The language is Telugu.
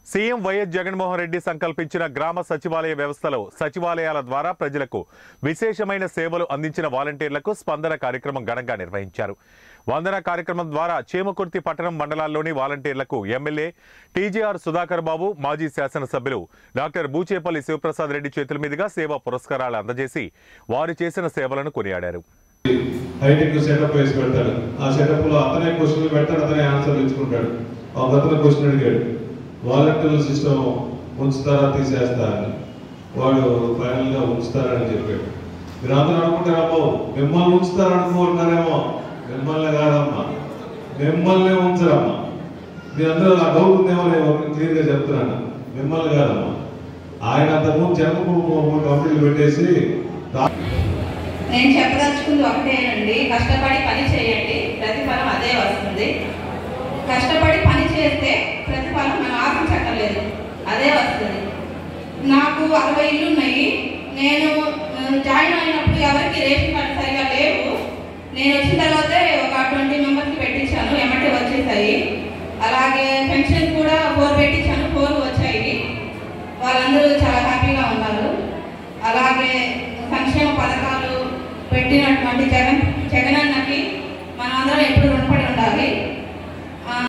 సీఎం వైఎస్ జగన్మోహన్ రెడ్డి సంకల్పించిన గ్రామ సచివాలయ వ్యవస్థలో సచివాలయాల ద్వారా ప్రజలకు విశేషమైన సేవలు అందించిన వాలంటీర్లకు స్పందన కార్యక్రమం ఘనంగా నిర్వహించారు వందన కార్యక్రమం ద్వారా చేమకుర్తి పట్టణం మండలాల్లోని వాలంటీర్లకు ఎమ్మెల్యే టీజీఆర్ సుధాకర్ బాబు మాజీ శాసనసభ్యులు డాక్టర్ బూచేపల్లి శివప్రసాద్ రెడ్డి చేతుల మీదుగా సేవా పురస్కారాలు అందజేసి వారు చేసిన సేవలను కొనియాడారు హైటెక్ సెటప్ వేసి పెడతాడు ఆ సెటప్ లో అతనే క్వశ్చన్లు పెడతాడు అతనే ఆన్సర్ ఇచ్చుకుంటాడు ఒక అతను క్వశ్చన్ అడిగాడు వాలంటీర్ల సిస్టమ్ ఉంచుతారా తీసేస్తారా అని వాడు ఫైనల్ గా ఉంచుతారని చెప్పాడు మీరు అందరూ అనుకుంటారమ్మో మిమ్మల్ని ఉంచుతారు అనుకుంటున్నారేమో మిమ్మల్ని కాదమ్మా మిమ్మల్ని ఉంచరమ్మా మీ అందరూ ఆ డౌట్ ఉందేమో నేను క్లియర్ గా చెప్తున్నాను మిమ్మల్ని కాదమ్మా ఆయన అంతకుముందు జన్మభూమి కంపెనీలు పెట్టేసి నేను చెప్పదలుచుకుంది ఒకటేనండి కష్టపడి పని చేయండి ప్రతిఫలం అదే వస్తుంది కష్టపడి పని చేస్తే ప్రతిఫలం మనం ఆశించక్కర్లేదు అదే వస్తుంది నాకు అరవై ఇల్లు ఉన్నాయి నేను ఆ, జాయిన్ అయినప్పుడు ఎవరికి రేషన్ కార్డు సరిగా లేవు నేను వచ్చిన తర్వాతే ఒక ట్వంటీ మెంబర్స్కి పెట్టించాను ఎమ్మటే వచ్చేసాయి అలాగే పెన్షన్ కూడా ఫోర్ పెట్టించాను ఫోర్ వచ్చాయి వాళ్ళందరూ చాలా హ్యాపీగా ఉన్నారు అలాగే సంక్షేమ పథకాలు పెట్టినటువంటి జగన్ జగనన్నకి మనం అందరం ఎప్పుడు రుణపడి ఉండాలి